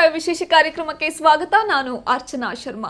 ವಿಶೇಷ ಕಾರ್ಯಕ್ರಮಕ್ಕೆ ಸ್ವಾಗತ ನಾನು ಅರ್ಚನಾ ಶರ್ಮಾ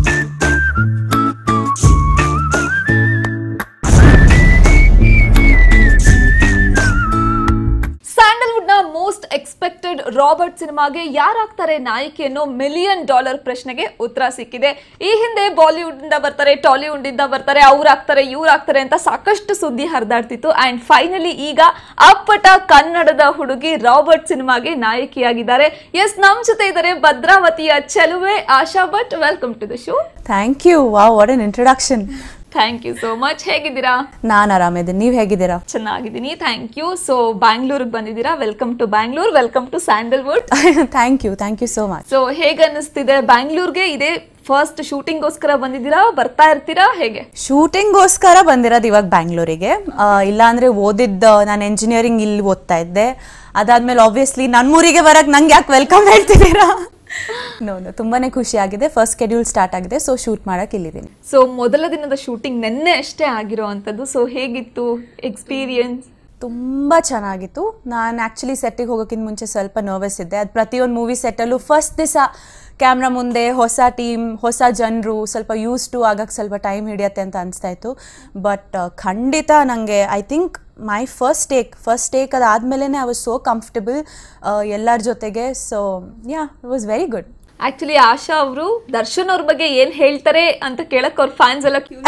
ಸ್ಯಾಂಡಲ್ವುಡ್ ನ ಮೋಸ್ಟ್ ಎಕ್ಸ್ಪೆಕ್ಟೆಡ್ ರಾಬರ್ಟ್ ಸಿನಿಮಾಗೆ ಯಾರಾಗ್ತಾರೆ ನಾಯಕಿ ಅನ್ನೋ ಮಿಲಿಯನ್ ಡಾಲರ್ ಪ್ರಶ್ನೆಗೆ ಉತ್ತರ ಸಿಕ್ಕಿದೆ ಈ ಹಿಂದೆ ಬಾಲಿವುಡ್ ಇಂದ ಬರ್ತಾರೆ ಟಾಲಿವುಡ್ ಇಂದ ಬರ್ತಾರೆ ಅವ್ರಾಗ್ತಾರೆ ಇವ್ರಾಗ್ತಾರೆ ಅಂತ ಸಾಕಷ್ಟು ಸುದ್ದಿ ಹರಿದಾಡ್ತಿತ್ತು ಅಂಡ್ ಫೈನಲಿ ಈಗ ಅಪ್ಪಟ ಕನ್ನಡದ ಹುಡುಗಿ ರಾಬರ್ಟ್ ಸಿನಿಮಾಗೆ ನಾಯಕಿಯಾಗಿದ್ದಾರೆ ಎಸ್ ನಮ್ ಜೊತೆ ಇದ್ದಾರೆ ಭದ್ರಾವತಿಯ ಚೆಲುವೆ Asha Bhat welcome to the show thank you wow what an introduction thank you so much ಹೇಗಿದ್ದೀರಾ ನಾನು ಆರಾಮಿದ್ದೀನಿ ನೀವು ಹೇಗಿದ್ದೀರಾ ಚೆನ್ನಾಗಿದ್ದೀನಿ ಥ್ಯಾಂಕ್ ಯು ಸೊ ಬ್ಯಾಂಗ್ಳೂರ್ಗೆ ಬಂದಿದ್ದೀರಾ welcome to Bangalore welcome to Sandalwood thank you thank you so much so ಹೇಗೆ ಅನ್ನಿಸ್ತಿದೆ ಬ್ಯಾಂಗ್ಳೂರ್ಗೆ ಇದೇ ಫಸ್ಟ್ ಶೂಟಿಂಗ್ಗೋಸ್ಕರ ಬಂದಿದ್ದೀರಾ ಬರ್ತಾ ಇರ್ತೀರಾ ಹೇಗೆ ಶೂಟಿಂಗ್ಗೋಸ್ಕರ ಬಂದಿರೋದು ಇವಾಗ ಬ್ಯಾಂಗ್ಳೂರಿಗೆ ಇಲ್ಲಾಂದರೆ ಓದಿದ್ದು ನಾನು ಎಂಜಿನಿಯರಿಂಗ್ ಇಲ್ಲಿ ಓದ್ತಾ ಇದ್ದೆ ಅದಾದ್ಮೇಲೆ ಆಬ್ವಿಯಸ್ಲಿ ನನ್ನ ಊರಿಗೆ ಬರಕ್ಕೆ ನಂಗೆ ಯಾಕೆ ವೆಲ್ಕಮ್ ಹೇಳ್ತಿದ್ದೀರಾ ನೋ ನೋ ತುಂಬಾ ಖುಷಿ ಆಗಿದೆ ಫಸ್ಟ್ ಸ್ಕೆಡ್ಯೂಲ್ ಸ್ಟಾರ್ಟ್ ಆಗಿದೆ ಸೊ ಶೂಟ್ ಮಾಡಕ್ಕೆ ಇಲ್ಲಿದ್ದೀನಿ ಸೊ ಮೊದಲ ದಿನದ ಶೂಟಿಂಗ್ ನೆನ್ನೆ ಅಷ್ಟೇ ಆಗಿರೋ ಅಂಥದ್ದು ಸೊ ಹೇಗಿತ್ತು ಎಕ್ಸ್ಪೀರಿಯನ್ಸ್ ತುಂಬ ಚೆನ್ನಾಗಿತ್ತು ನಾನು ಆ್ಯಕ್ಚುಲಿ ಸೆಟ್ಟಿಗೆ ಹೋಗೋಕ್ಕಿಂತ ಮುಂಚೆ ಸ್ವಲ್ಪ ನರ್ವಸ್ ಇದ್ದೆ ಅದು ಪ್ರತಿಯೊಂದು ಮೂವಿ ಸೆಟ್ಟಲ್ಲೂ ಫಸ್ಟ್ ದಿವಸ ಕ್ಯಾಮ್ರಾ ಮುಂದೆ ಹೊಸ ಟೀಮ್ ಹೊಸ ಜನರು ಸ್ವಲ್ಪ ಯೂಸ್ ಟು ಆಗಕ್ಕೆ ಸ್ವಲ್ಪ ಟೈಮ್ ಹಿಡಿಯತ್ತೆ ಅಂತ ಅನಿಸ್ತಾ ಇತ್ತು ಬಟ್ ಖಂಡಿತ ನನಗೆ I think my first take first take ಅದಾದಮೇಲೆ ಐ ವಾಸ್ ಸೋ ಕಂಫರ್ಟಬಲ್ ಎಲ್ಲರ ಜೊತೆಗೆ so ya it was very good actually Asha ಅವರು ದರ್ಶನ್ ಅವ್ರ ಬಗ್ಗೆ ಏನ್ ಹೇಳ್ತಾರೆ ಅಂತ ಕೇಳಕ್ ಅವ್ರ ಫ್ಯಾನ್ಸ್ ಎಲ್ಲ ಕ್ಯೂ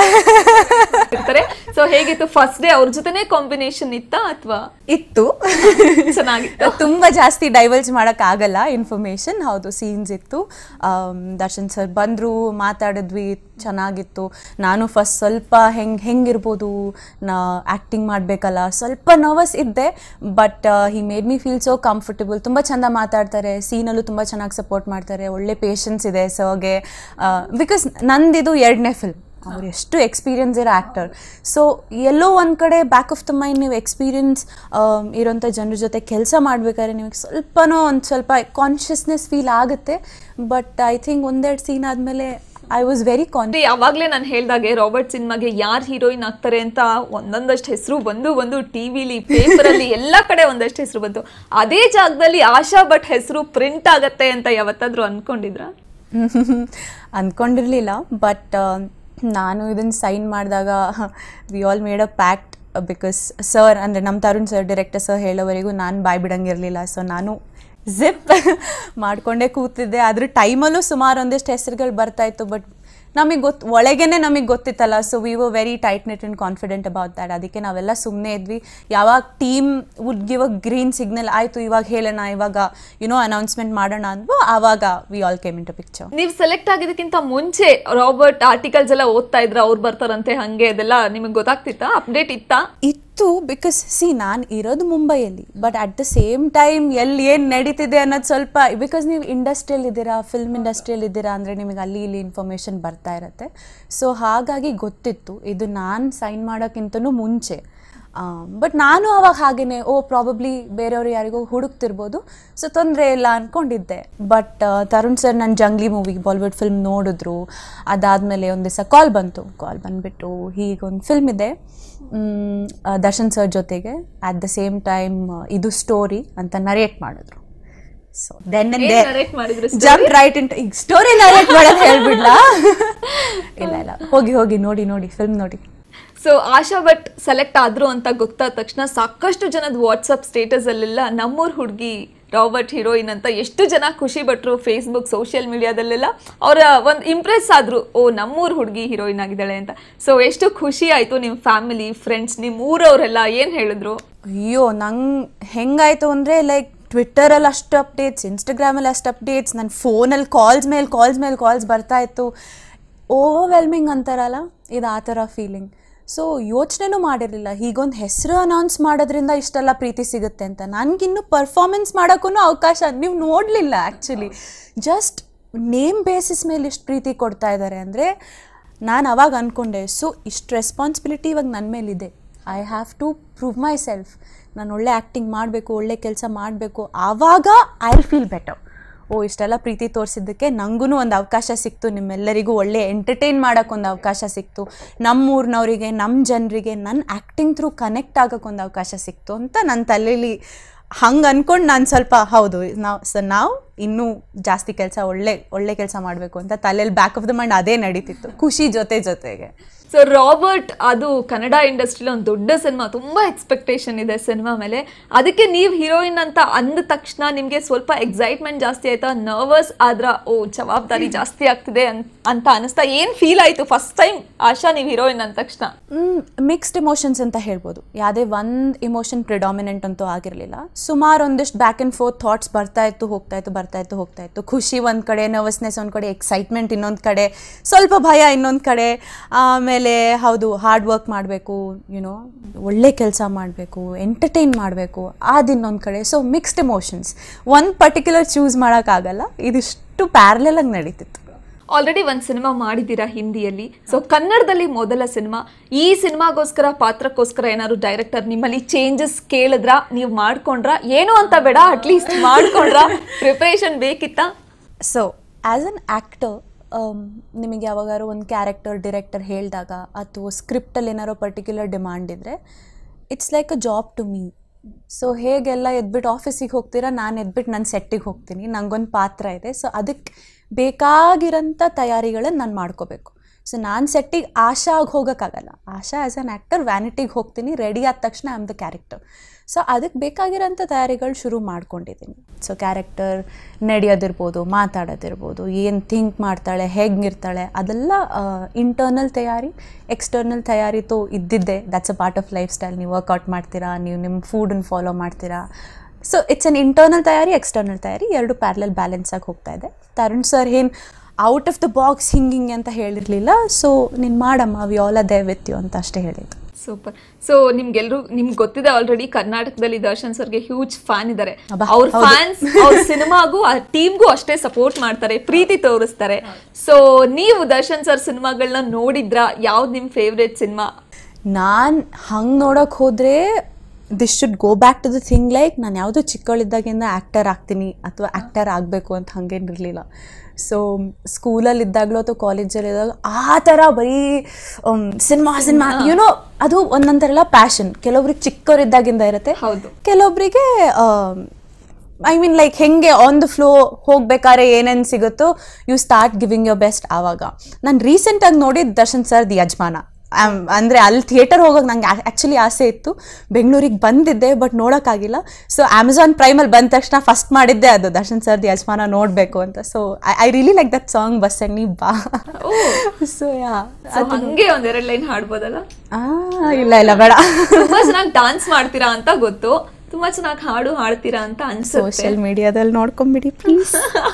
ಇರ್ತಾರೆ ಸೊ ಹೇಗಿತ್ತು ಫಸ್ಟ್ ಡೇ ಅವ್ರ ಜೊತೆನೇ ಕಾಂಬಿನೇಷನ್ ಇತ್ತಾ ಅಥವಾ ಇತ್ತು ಚೆನ್ನಾಗಿತ್ತು ತುಂಬ ಜಾಸ್ತಿ ಡೈವರ್ಜ್ ಮಾಡೋಕ್ಕಾಗಲ್ಲ ಇನ್ಫಾರ್ಮೇಷನ್ ಹೌದು ಸೀನ್ಸ್ ಇತ್ತು ಆಮ್, ದರ್ಶನ್ ಸರ್ ಬಂದರು ಮಾತಾಡಿದ್ವಿ ಚೆನ್ನಾಗಿತ್ತು ನಾನು ಫಸ್ಟ್ ಸ್ವಲ್ಪ ಹೆಂಗೆ ಹೆಂಗಿರ್ಬೋದು ನಾ ಆ್ಯಕ್ಟಿಂಗ್ ಮಾಡಬೇಕಲ್ಲ ಸ್ವಲ್ಪ ನರ್ವಸ್ ಇದ್ದೆ but he made me feel so comfortable ತುಂಬ ಚೆಂದ ಮಾತಾಡ್ತಾರೆ ಸೀನಲ್ಲೂ ತುಂಬ ಚೆನ್ನಾಗಿ ಸಪೋರ್ಟ್ ಮಾಡ್ತಾರೆ ಒಳ್ಳೆ ಪೇಷನ್ಸ್ ಇದೆ ಸರ್ಗೆ ಬಿಕಾಸ್ ನಂದಿದು ಎರಡನೇ ಫಿಲ್ಮ್ ಅವ್ರು ಎಷ್ಟು ಎಕ್ಸ್ಪೀರಿಯನ್ಸ್ ಇರೋ ಆ್ಯಕ್ಟರ್ ಸೊ ಎಲ್ಲೋ ಒಂದು ಕಡೆ ಬ್ಯಾಕ್ ಆಫ್ ದ ಮೈಂಡ್ ನೀವು ಎಕ್ಸ್ಪೀರಿಯನ್ಸ್ ಇರೋಂಥ ಜನರ ಜೊತೆ ಕೆಲಸ ಮಾಡ್ಬೇಕಾದ್ರೆ ನಿಮಗೆ ಸ್ವಲ್ಪನೋ ಒಂದು ಸ್ವಲ್ಪ ಕಾನ್ಷಿಯಸ್ನೆಸ್ ಫೀಲ್ ಆಗುತ್ತೆ ಬಟ್ ಐ ಥಿಂಕ್ ಒಂದೆರಡು ಸೀನ್ ಆದಮೇಲೆ ಐ ವಾಸ್ ವೆರಿ ಕಾನ್ ಅಂದ್ರೆ ಯಾವಾಗ್ಲೇ ನಾನು ಹೇಳ್ದಾಗೆ ರಾಬರ್ಟ್ ಸಿನಿಮಾಗೆ ಯಾರು ಹೀರೋಯಿನ್ ಆಗ್ತಾರೆ ಅಂತ ಒಂದೊಂದಷ್ಟು ಹೆಸರು ಬಂದು ಬಂದು ಟಿವಿಲಿ ಪೇಪರಲ್ಲಿ ಎಲ್ಲ ಕಡೆ ಒಂದಷ್ಟು ಹೆಸರು ಬಂತು ಅದೇ ಜಾಗದಲ್ಲಿ ಆಶಾ ಭಟ್ ಹೆಸರು ಪ್ರಿಂಟ್ ಆಗತ್ತೆ ಅಂತ ಯಾವತ್ತಾದ್ರೂ ಅನ್ಕೊಂಡಿದ್ರ ಅಂದ್ಕೊಂಡಿರಲಿಲ್ಲ ಬಟ್ ನಾನು ಇದನ್ನು ಸೈನ್ ಮಾಡಿದಾಗ we all made a pact because sir ಅಂದರೆ ನಮ್ಮ ತರುಣ್ ಸರ್ ಡೈರೆಕ್ಟರ್ ಸರ್ ಹೇಳೋವರೆಗೂ ನಾನು ಬಾಯ್ ಬಿಡಂಗಿರಲಿಲ್ಲ ಸೊ ನಾನು ಜಿಪ್ ಮಾಡಿಕೊಂಡೇ ಕೂತಿದ್ದೆ ಅದ್ರ ಟೈಮಲ್ಲೂ ಸುಮಾರು ಒಂದಿಷ್ಟು ಹೆಸರುಗಳು ಬರ್ತಾಯಿತ್ತು ಬಟ್ ನಮಗೆ ಗೊತ್ತು ಒಳಗೇನೆ ನಮಗೆ ಗೊತ್ತಿತ್ತಲ್ಲ so we were very tight knit and confident about that ಅದಕ್ಕೆ ನಾವೆಲ್ಲ ಸುಮ್ಮನೆ ಇದ್ವಿ ಯಾವಾಗ team would give a green signal ಆಯಿತು ಇವಾಗ ಹೇಳೋಣ ಇವಾಗ ಯುನೋ ಅನೌನ್ಸ್ಮೆಂಟ್ ಮಾಡೋಣ ಅಂದ್ವು ಆವಾಗ we all came into picture ನೀವು ಸೆಲೆಕ್ಟ್ ಆಗಿದ್ದಕ್ಕಿಂತ ಮುಂಚೆ ರಾಬರ್ಟ್ ಆರ್ಟಿಕಲ್ಸ್ ಎಲ್ಲ ಓದ್ತಾ ಇದ್ರ ಅವ್ರು ಬರ್ತಾರಂತೆ ಹಂಗೆ ಅದೆಲ್ಲ ನಿಮಗೆ ಗೊತ್ತಾಗ್ತಿತ್ತಾ ಅಪ್ಡೇಟ್ ಇತ್ತಾ ಇತ್ತು ಬಿಕಾಸ್ ಸಿ ನಾನು ಇರೋದು ಮುಂಬೈಯಲ್ಲಿ but at the same time ಎಲ್ಲಿ ಏನು ನಡೀತಿದೆ ಅನ್ನೋದು ಸ್ವಲ್ಪ ಬಿಕಾಸ್ ನೀವು ಇಂಡಸ್ಟ್ರಿಯಲ್ ಇದ್ದೀರಾ ಫಿಲ್ಮ್ ಇಂಡಸ್ಟ್ರಿಯಲ್ ಇದ್ದೀರಾ ಅಂದರೆ ನಿಮಗೆ ಅಲ್ಲಿ ಇಲ್ಲಿ ಇನ್ಫಾರ್ಮೇಷನ್ ಬರ್ತಾ ಇರತ್ತೆ ಸೊ ಹಾಗಾಗಿ ಗೊತ್ತಿತ್ತು ಇದು ನಾನು ಸೈನ್ ಮಾಡೋಕ್ಕಿಂತನೂ ಮುಂಚೆ ಬಟ್ ನಾನು ಅವಾಗ ಹಾಗೇನೆ ಓ ಪ್ರಾಬಬ್ಲಿ ಬೇರೆಯವರು ಯಾರಿಗೋ ಹುಡುಕ್ತಿರ್ಬೋದು ಸೊ ತೊಂದರೆ ಇಲ್ಲ ಅಂದ್ಕೊಂಡಿದ್ದೆ ಬಟ್ ತರುಣ್ ಸರ್ ನನ್ನ ಜಂಗ್ಲಿ ಮೂವಿ ಬಾಲಿವುಡ್ ಫಿಲ್ಮ್ ನೋಡಿದ್ರು ಅದಾದಮೇಲೆ ಒಂದು ದಿವಸ ಕಾಲ್ ಬಂತು ಕಾಲ್ ಬಂದುಬಿಟ್ಟು ಹೀಗೊಂದು ಫಿಲ್ಮ್ ಇದೆ ಮ್, ಆ, ದರ್ಶನ್ ಸರ್ ಜೊತೆಗೆ ಅಟ್ ದ ಸೇಮ್ ಟೈಮ್ ಇದು ಸ್ಟೋರಿ ಅಂತ ನರೇಟ್ ಮಾಡಿದ್ರು ಸೊ ದೆನ್ ಏನ್ narrate ಮಾಡಿದ್ರು ಜಂಪ್ ರೈಟ್ ಇಂಟ್ ಈಗ ಸ್ಟೋರಿ ನರೇಟ್ ಮಾಡೋದು ಹೇಳ್ಬಿಡ್ಲಾ ಇಲ್ಲ ಇಲ್ಲ ಹೋಗಿ ಹೋಗಿ ನೋಡಿ ನೋಡಿ ಫಿಲ್ಮ್ ನೋಡಿ ಸೊ ಆಶಾ ಭಟ್ ಸೆಲೆಕ್ಟ್ ಆದ್ರು ಅಂತ ಗೊತ್ತಾದ ತಕ್ಷಣ ಸಾಕಷ್ಟು ಜನದ ವಾಟ್ಸಪ್ ಸ್ಟೇಟಸ್ ಅಲ್ಲೆಲ್ಲ ನಮ್ಮೂರ್ ಹುಡುಗಿ ರಾಬರ್ಟ್ ಹೀರೋಯಿನ್ ಅಂತ ಎಷ್ಟು ಜನ ಖುಷಿ ಪಟ್ರು ಫೇಸ್ಬುಕ್ ಸೋಷಿಯಲ್ ಮೀಡಿಯಾದಲ್ಲೆಲ್ಲ ಅವರ ಒಂದು ಇಂಪ್ರೆಸ್ ಆದ್ರು ಓ ನಮ್ಮೂರ್ ಹುಡುಗಿ ಹೀರೋಯಿನ್ ಆಗಿದ್ದಾಳೆ ಅಂತ ಸೊ ಎಷ್ಟು ಖುಷಿ ಆಯ್ತು ನಿಮ್ಮ ಫ್ಯಾಮಿಲಿ ಫ್ರೆಂಡ್ಸ್ ನಿಮ್ಮ ಊರವರೆಲ್ಲ ಏನ್ ಹೇಳಿದ್ರು ಅಯ್ಯೋ ನಂಗೆ ಹೆಂಗಾಯ್ತು ಅಂದರೆ ಲೈಕ್ ಟ್ವಿಟ್ಟರಲ್ಲಿ ಅಷ್ಟು ಅಪ್ಡೇಟ್ಸ್ ಇನ್ಸ್ಟಾಗ್ರಾಮಲ್ಲಿ ಅಷ್ಟು ಅಪ್ಡೇಟ್ಸ್ ನನ್ನ ಫೋನಲ್ಲಿ ಕಾಲ್ಸ್ ಮೇಲೆ ಕಾಲ್ಸ್ ಮೇಲೆ ಕಾಲ್ಸ್ ಬರ್ತಾ ಇತ್ತು ಓವರ್ವೆಲ್ಮಿಂಗ್ ಅಂತಾರಲ್ಲ ಇದು ಆ ಥರ ಫೀಲಿಂಗ್ ಸೊ ಯೋಚನೆನೂ ಮಾಡಿರಲಿಲ್ಲ ಹೀಗೊಂದು ಹೆಸರು ಅನೌನ್ಸ್ ಮಾಡೋದ್ರಿಂದ ಇಷ್ಟೆಲ್ಲ ಪ್ರೀತಿ ಸಿಗುತ್ತೆ ಅಂತ ನನಗಿನ್ನೂ ಪರ್ಫಾರ್ಮೆನ್ಸ್ ಮಾಡೋಕ್ಕೂ ಅವಕಾಶ ನೀವು ನೋಡಲಿಲ್ಲ ಆ್ಯಕ್ಚುಲಿ ಜಸ್ಟ್ ನೇಮ್ ಬೇಸಿಸ್ ಮೇಲೆ ಇಷ್ಟು ಪ್ರೀತಿ ಕೊಡ್ತಾ ಇದ್ದಾರೆ ಅಂದರೆ ನಾನು ಅವಾಗ ಅಂದ್ಕೊಂಡೆ ಸೊ ಇಷ್ಟು ರೆಸ್ಪಾನ್ಸಿಬಿಲಿಟಿ ಇವಾಗ ನನ್ನ ಮೇಲಿದೆ I have to prove myself ನಾನು ಒಳ್ಳೆ ಆ್ಯಕ್ಟಿಂಗ್ ಮಾಡಬೇಕು ಒಳ್ಳೆ ಕೆಲಸ ಮಾಡಬೇಕು ಆವಾಗ ಐ ಫೀಲ್ ಬೆಟರ್ ಓ ಇಷ್ಟೆಲ್ಲ ಪ್ರೀತಿ ತೋರಿಸಿದ್ದಕ್ಕೆ ನನಗೂ ಒಂದು ಅವಕಾಶ ಸಿಕ್ತು ನಿಮ್ಮೆಲ್ಲರಿಗೂ ಒಳ್ಳೆ ಎಂಟರ್ಟೈನ್ ಮಾಡೋಕ್ಕೆ ಒಂದು ಅವಕಾಶ ಸಿಕ್ತು ನಮ್ಮ ಊರಿನವರಿಗೆ ನಮ್ಮ ಜನರಿಗೆ ನನ್ನ ಆ್ಯಕ್ಟಿಂಗ್ ಥ್ರೂ ಕನೆಕ್ಟ್ ಆಗೋಕ್ಕೆ ಒಂದು ಅವಕಾಶ ಸಿಕ್ತು ಅಂತ ನನ್ನ ತಲೆಯಲ್ಲಿ ಹಂಗೆ ಅನ್ಕೊಂಡು ನಾನು ಸ್ವಲ್ಪ ಹೌದು ನಾವು ಸೊ ನಾವು ಇನ್ನೂ ಜಾಸ್ತಿ ಕೆಲಸ ಒಳ್ಳೆ ಒಳ್ಳೆ ಕೆಲಸ ಮಾಡಬೇಕು ಅಂತ ತಲೆಯಲ್ಲಿ ಬ್ಯಾಕ್ ಆಫ್ ದ ಮೈಂಡ್ ಅದೇ ನಡೀತಿತ್ತು ಖುಷಿ ಜೊತೆ ಜೊತೆಗೆ ಸೊ ರಾಬರ್ಟ್ ಅದು ಕನ್ನಡ ಇಂಡಸ್ಟ್ರಿಲಿ ಒಂದು ದೊಡ್ಡ ಸಿನಿಮಾ ತುಂಬಾ ಎಕ್ಸ್ಪೆಕ್ಟೇಷನ್ ಇದೆ ಸಿನಿಮಾ ಮೇಲೆ ಅದಕ್ಕೆ ನೀವು ಹೀರೋಯಿನ್ ಅಂತ ಅಂದ ತಕ್ಷಣ ನಿಮಗೆ ಸ್ವಲ್ಪ ಎಕ್ಸೈಟ್ಮೆಂಟ್ ಜಾಸ್ತಿ ಆಯ್ತಾ ನರ್ವಸ್ ಆದ್ರ ಓ ಜವಾಬ್ದಾರಿ ಜಾಸ್ತಿ ಆಗ್ತಿದೆ ಅನ್- ಅಂತ ಅನಿಸ್ತಾ ಏನ್ ಫೀಲ್ ಆಯ್ತು ಫಸ್ಟ್ ಟೈಮ್ ಆಶಾ ನೀವು ಹೀರೋಯಿನ್ ಅಂದ ತಕ್ಷಣ ಮಿಕ್ಸ್ಡ್ ಇಮೋಷನ್ಸ್ ಅಂತ ಹೇಳ್ಬೋದು ಯಾವುದೇ ಒಂದು ಇಮೋಷನ್ ಪ್ರಿಡಾಮಿನೆಂಟ್ ಅಂತೂ ಆಗಿರಲಿಲ್ಲ ಸುಮಾರು ಒಂದಿಷ್ಟು ಬ್ಯಾಕ್ ಆ್ಯಂಡ್ ಫೋರ್ತ್ ಥಾಟ್ಸ್ ಬರ್ತಾ ಇತ್ತು ಹೋಗ್ತಾ ಇತ್ತು ಬರ್ತಾ ಇತ್ತು ಹೋಗ್ತಾ ಇತ್ತು ಖುಷಿ ಒಂದು ಕಡೆ ನರ್ವಸ್ನೆಸ್ ಒಂದು ಕಡೆ ಎಕ್ಸೈಟ್ಮೆಂಟ್ ಇನ್ನೊಂದು ಕಡೆ ಸ್ವಲ್ಪ ಭಯ ಇನ್ನೊಂದು ಕಡೆ ಆಮೇಲೆ ಹೌದು ಹಾರ್ಡ್ ವರ್ಕ್ ಮಾಡಬೇಕು ಯುನೋ ಒಳ್ಳೆ ಕೆಲಸ ಮಾಡಬೇಕು ಎಂಟರ್ಟೈನ್ ಮಾಡಬೇಕು ಅದು ಇನ್ನೊಂದು ಕಡೆ ಸೊ ಮಿಕ್ಸ್ಡ್ ಇಮೋಷನ್ಸ್ ಒಂದು ಪರ್ಟಿಕ್ಯುಲರ್ ಚೂಸ್ ಮಾಡೋಕ್ಕಾಗಲ್ಲ ಇದಿಷ್ಟು ಪ್ಯಾರಲಾಗಿ ನಡೀತಿತ್ತು ಆಲ್ರೆಡಿ ಒಂದು ಸಿನಿಮಾ ಮಾಡಿದ್ದೀರಾ ಹಿಂದಿಯಲ್ಲಿ ಸೊ ಕನ್ನಡದಲ್ಲಿ ಮೊದಲ ಸಿನಿಮಾ ಈ ಸಿನಿಮಾಗೋಸ್ಕರ ಪಾತ್ರಕ್ಕೋಸ್ಕರ ಏನಾದ್ರು ಡೈರೆಕ್ಟರ್ ನಿಮ್ಮಲ್ಲಿ ಚೇಂಜಸ್ ಕೇಳಿದ್ರಾ ನೀವು ಮಾಡ್ಕೊಂಡ್ರಾ ಏನು ಅಂತ ಬೇಡ ಅಟ್ಲೀಸ್ಟ್ ಮಾಡ್ಕೊಂಡ್ರಾ ಪ್ರಿಪರೇಷನ್ ಬೇಕಿತ್ತಾ ಸೊ ಆ್ಯಸ್ ಅನ್ ಆ್ಯಕ್ಟರ್ ನಿಮಗೆ ಯಾವಾಗಾರು ಒಂದು ಕ್ಯಾರೆಕ್ಟರ್ ಡಿರೆಕ್ಟರ್ ಹೇಳಿದಾಗ ಅಥವಾ ಸ್ಕ್ರಿಪ್ಟಲ್ಲಿ ಏನಾರೋ ಪರ್ಟಿಕ್ಯುಲರ್ ಡಿಮಾಂಡ್ ಇದ್ದರೆ it's like a job to me so ಹೇಗೆಲ್ಲ ಎದ್ಬಿಟ್ಟು ಆಫೀಸಿಗೆ ಹೋಗ್ತೀರಾ ನಾನು ಎದ್ಬಿಟ್ಟು ನನ್ನ ಸೆಟ್ಟಿಗೆ ಹೋಗ್ತೀನಿ ನಂಗೊಂದು ಪಾತ್ರ ಇದೆ ಸೊ ಅದಕ್ಕೆ ಬೇಕಾಗಿರೋಂಥ ತಯಾರಿಗಳನ್ನು ನಾನು ಮಾಡ್ಕೋಬೇಕು ಸೊ ನಾನು ಸೆಟ್ಟಿಗೆ ಆಶಾ ಆಗಿ ಹೋಗೋಕ್ಕಾಗಲ್ಲ ಆಶಾ ಆ್ಯಸ್ ಅನ್ ಆ್ಯಕ್ಟರ್ ವ್ಯಾನಿಟಿಗೆ ಹೋಗ್ತೀನಿ ರೆಡಿ ಆದ ತಕ್ಷಣ I am the character so ಅದಕ್ಕೆ ಬೇಕಾಗಿರೋಂಥ ತಯಾರಿಗಳು ಶುರು ಮಾಡ್ಕೊಂಡಿದ್ದೀನಿ ಸೊ ಕ್ಯಾರೆಕ್ಟರ್ ನಡೆಯೋದಿರ್ಬೋದು ಮಾತಾಡೋದಿರ್ಬೋದು ಏನು ಥಿಂಕ್ ಮಾಡ್ತಾಳೆ ಹೆಂಗಿರ್ತಾಳೆ ಅದೆಲ್ಲ ಇಂಟರ್ನಲ್ ತಯಾರಿ ಎಕ್ಸ್ಟರ್ನಲ್ ತಯಾರಿ ತೋ ಇದ್ದಿದ್ದೆ that's a part of lifestyle ನೀವು ವರ್ಕೌಟ್ ಮಾಡ್ತೀರಾ ನೀವು ನಿಮ್ಮ ಫೂಡನ್ನು ಫಾಲೋ ಮಾಡ್ತೀರಾ ಸೊ ಇಟ್ಸ್ ಅನ್ ಇಂಟರ್ನಲ್ ತಯಾರಿ ಎಕ್ಸ್ಟರ್ನಲ್ ತಯಾರಿ ಎರಡು ಪ್ಯಾರಲಲ್ ಬ್ಯಾಲೆನ್ಸ್ ಆಗಿ ಹೋಗ್ತಾ ಇದೆ ತರುಣ್ ಸರ್ ಏನು ಔಟ್ ಆಫ್ ದ ಬಾಕ್ಸ್ ಹಿಂಗೆ ಹಿಂಗೆ ಅಂತ ಹೇಳಿರಲಿಲ್ಲ ಸೊ ನೀನು ಮಾಡಮ್ಮ we all are there with you ಅಂತ ಅಷ್ಟೇ ಹೇಳಿದ್ದು ಸೂಪರ್ ಸೊ ನಿಮ್ಗೆಲ್ರು ನಿಮ್ಗೆ ಗೊತ್ತಿದೆ ಆಲ್ರೆಡಿ ಕರ್ನಾಟಕದಲ್ಲಿ ದರ್ಶನ್ ಸರ್ಗೆ ಹ್ಯೂಜ್ ಫ್ಯಾನ್ ಇದ್ದಾರೆ ಅಬ್ಬಾ, ಅವ್ರ ಹೌದು. ಫ್ಯಾನ್ಸ್ ಅವ್ರ ಸಿನಿಮಾಗೂ ಆ ಟೀಮ್ಗೂ ಅಷ್ಟೇ ಸಪೋರ್ಟ್ ಮಾಡ್ತಾರೆ ಪ್ರೀತಿ ತೋರಿಸ್ತಾರೆ ಸೊ ನೀವು ದರ್ಶನ್ ಸರ್ ಸಿನಿಮಾಗಳನ್ನ ನೋಡಿದ್ರಾ ಯಾವ್ದು ನಿಮ್ ಫೇವ್ರೇಟ್ ಸಿನಿಮಾ ನಾನು ಹಂಗೆ ನೋಡೋಕೆ ಹೋದರೆ this should go back to the thing like ನಾನು ಯಾವುದೋ ಚಿಕ್ಕವಳಿದ್ದಾಗಿಂದ ಆ್ಯಕ್ಟರ್ ಆಗ್ತೀನಿ ಅಥವಾ ಆ್ಯಕ್ಟರ್ ಆಗಬೇಕು ಅಂತ ಹಾಗೇನಿರಲಿಲ್ಲ ಸೊ ಸ್ಕೂಲಲ್ಲಿ ಇದ್ದಾಗಲೂ ಅಥವಾ ಕಾಲೇಜಲ್ಲಿ ಇದ್ದಾಗ ಆ ಥರ ಬರೀ ಸಿನಿಮಾ ಸಿನಿಮಾ ಯುನೋ ಅದು ಒಂದೊಂಥರ ಪ್ಯಾಷನ್ ಕೆಲವೊಬ್ರಿಗೆ ಚಿಕ್ಕವರಿದ್ದಾಗಿಂದ ಇರುತ್ತೆ ಹೌದು. ಕೆಲವೊಬ್ಬರಿಗೆ ಐ ಮೀನ್ ಲೈಕ್ ಹೆಂಗೆ ಆನ್ ದ ಫ್ಲೋ ಹೋಗ್ಬೇಕಾದ್ರೆ ಏನೇನು ಸಿಗುತ್ತೋ you start giving your best ಆವಾಗ ನಾನು ರೀಸೆಂಟಾಗಿ ನೋಡಿದ Darshan sir the Yajamana um, ಅಂದ್ರೆ ಅಲ್ಲಿ ಥಿಯೇಟರ್ ಹೋಗೋಕೆ ನಂಗೆ ಆ್ಯಕ್ಚುಲಿ ಆಸೆ ಇತ್ತು ಬೆಂಗಳೂರಿಗೆ ಬಂದಿದ್ದೆ ಬಟ್ ನೋಡೋಕ್ಕಾಗಿಲ್ಲ ಸೊ ಅಮೆಝಾನ್ ಪ್ರೈಮಲ್ಲಿ ಬಂದ ತಕ್ಷಣ ಫಸ್ಟ್ ಮಾಡಿದ್ದೆ ಅದು ದರ್ಶನ್ ಸರ್ ದಿ ಯಜಮಾನ ನೋಡಬೇಕು ಅಂತ so I really like that song ಬಸ್ ನೀ ಬಾ ಸೊ ಯಾ So ಹಂಗೆ ಒಂದೆರಡು ಲೈನ್ ಹಾಡ್ಬೋದಲ್ಲ ಇಲ್ಲ ಇಲ್ಲ ಬೇಡ ತುಂಬಾ ಚೆನ್ನಾಗಿ ಡಾನ್ಸ್ ಮಾಡ್ತೀರಾ ಅಂತ ಗೊತ್ತು ತುಂಬಾ ಚೆನ್ನಾಗಿ ಹಾಡು ಹಾಡ್ತೀರಾ ಅಂತ ಅನ್ಸುತ್ತೆ ಸೋಷಿಯಲ್ ಮೀಡಿಯಾದಲ್ಲಿ ನೋಡ್ಕೊಂಬಿಡಿ ಪ್ಲೀಸ್